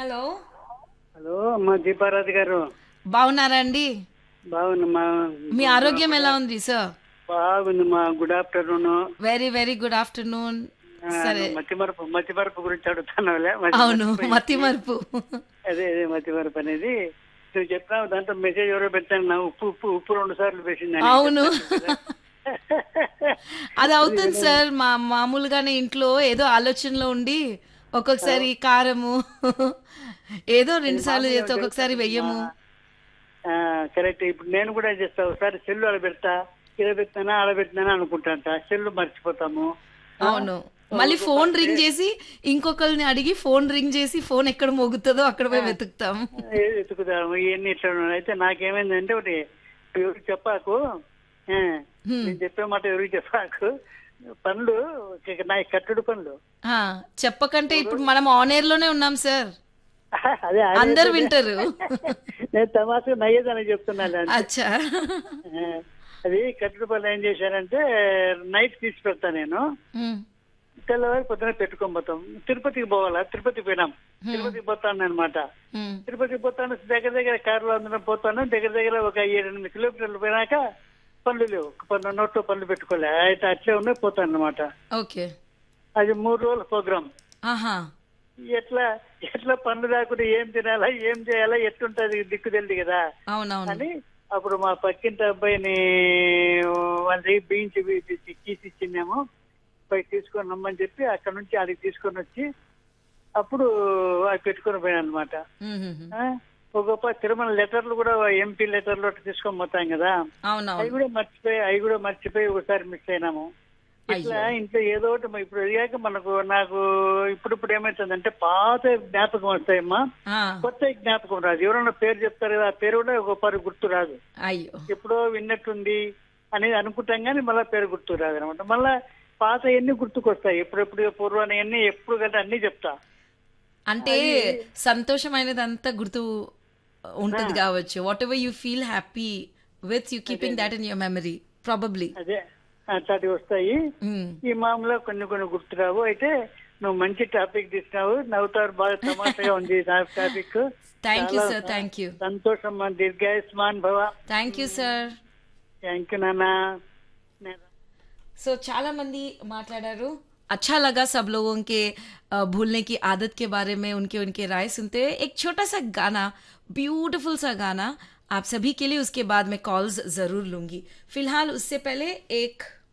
Hello hello అమ్మా దీపారాధి గారు బాగున్నారండి బాగుందమ్మా మీ ఆరోగ్యం ఎలా ఉంది సార్ బాగుందమ్మా good afternoon very very good afternoon సరే మతిమరపు మతిమరపు గురించి అడుగుతున్నావులే అవును మతి మరుపు అదే అదే మతిమరపు అనేది నువ్వు చెప్పినావు దాంట్లో మెసేజ్ ఎవరో పెట్టాను నా ఉప్పు ఉప్పు ఉప్పు రెండు సార్లు వేసింది అని. అవును అది అవుతుంది సార్ మా మామూలుగానే ఇంట్లో ఏదో ఆలోచనలో ఉండి ఒక్కొక్కసారి కారము ఏదో రెండు సార్లు చేస్తే ఒక్కొక్కసారి వెయ్యము ఆ, కరెక్ట్ ఇప్పుడు నేను కూడా చేస్తా ఒకసారి సెల్లు అలా పెడతా ఇలా పెడతానా అలా పెడతానా అనుకుంటాంట సెల్లు మర్చిపోతాము అవును మళ్ళీ ఫోన్ రింగ్ చేసి ఇంకొకరిని అడిగి ఫోన్ రింగ్ చేసి ఫోన్ ఎక్కడ మోగుతుందో అక్కడ పోయి వెతుకుతాం ఏ- వెతుకుతాము ఇవన్నీ ఇట్లా ఉన్నాయి. అయితే నాకేమైందంటే ఒకటి ఎవరికి చెప్పాకు ఆ, నేను చెప్పే మాట ఎవరికి చెప్పాకు పనులు ఇక నా కట్టుడు పనులు ఆ, చెప్పకంటే ఇప్పుడు మనం ఆన్ ఎయిర్ లోనే ఉన్నాం సార్ అదే ఆయన అందరు వింటారు నేను తమాషా నయ్యేదని చెప్తున్నాను అచ్చా ఆ, అది కట్టుడు పనులు ఏం చేశానంటే నైట్ తీసి పెడతా నేను ఉమ్, తెల్లవారి పొద్దున పెట్టుకొని పోతాం తిరుపతికి పోవాలా తిరుపతికి పోయినాం తిరుపతికి పోతాను అనమాట ఉమ్, తిరుపతికి పోతాను దగ్గర దగ్గర కారులో అందరం పోతాను దగ్గర దగ్గర ఒక ఏడు ఎనిమిది కిలోమీటర్లు పోయినాక పనులు లేవు పన్ను నోట్లో పనులు పెట్టుకోలే అయితే అట్లే ఉన్నాయి పోతాను అనమాట ఓకే అది మూడు రోజుల ప్రోగ్రామ్ ఆహా ఎట్లా ఎట్లా పనులు లేకుండా ఏం తినాలా ఏం చేయాలా ఎట్టుంటది దిక్కు తెలియదు కదా అవునవును అని అప్పుడు మా పక్కింటి అబ్బాయిని వాళ్ళ దగ్గర బియ్యించి కీసి ఇచ్చిందేమో పోయి తీసుకొని రమ్మని చెప్పి అక్కడ నుంచి అడిగి తీసుకొని వచ్చి అప్పుడు అవి పెట్టుకొని పోయాను అనమాట ఉమ్, ఉమ్, ఉమ్. ఒక గొప్ప తిరుమల లెటర్లు కూడా ఎంపీ లెటర్లు అట్లా తీసుకొని పోతాం కదా అవి అవునవును కూడా మర్చిపోయి అవి కూడా మర్చిపోయి ఒకసారి మిస్ అయినాము ఇట్లా ఇంట్లో ఏదో ఒకటి మ- ఇప్పుడు అయ్యాక మనకు నాకు ఇప్పుడు ఇప్పుడు ఏమవుతుందంటే పాత జ్ఞాపకం వస్తాయమ్మా ఆ, కొత్త జ్ఞాపకం రాదు ఎవరైనా పేరు చెప్తారు కదా ఆ పేరు కూడా ఒక పరి గుర్తు రాదు అయ్యో ఎప్పుడో విన్నట్టుంది అనేది అనుకుంటాం కానీ మళ్ళీ పేరు గుర్తు రాదు అనమాట మళ్ళా పాత ఎన్ని గుర్తుకొస్తాయి ఎప్పుడెప్పుడు పూర్వాన్ని అన్ని ఎప్పుడు కంటే అన్ని చెప్తా అంటే సంతోషమైనదంతా గుర్తు ఉంటుంది కావచ్చు whatever you feel happy with you keeping that in your memory probably అదే అట్లాంటివి వస్తాయి ఈ మామూలుగా కొన్ని కొన్ని గుర్తురావు అయితే నువ్వు మంచి టాపిక్ తీసినావు నవ్వుతారు బాగా తమాషగా ఉంది నా topic thank you sir thank you సంతోషం మా దీర్ఘాయుష్మాన్ భవ thank you sir thank you నాన్న నేను- सो చాలా మంది మాట్లాడారు अच्छा लगा सब लोगों के अ, भूलने की आदत के बारे में उनके उनके राय सुनते हुए एक छोटा सा गाना ब्यूटीफुल सा गाना आप सभी के लिए उसके बाद मैं कॉल्स जरूर लूंगी फिलहाल उससे पहले एक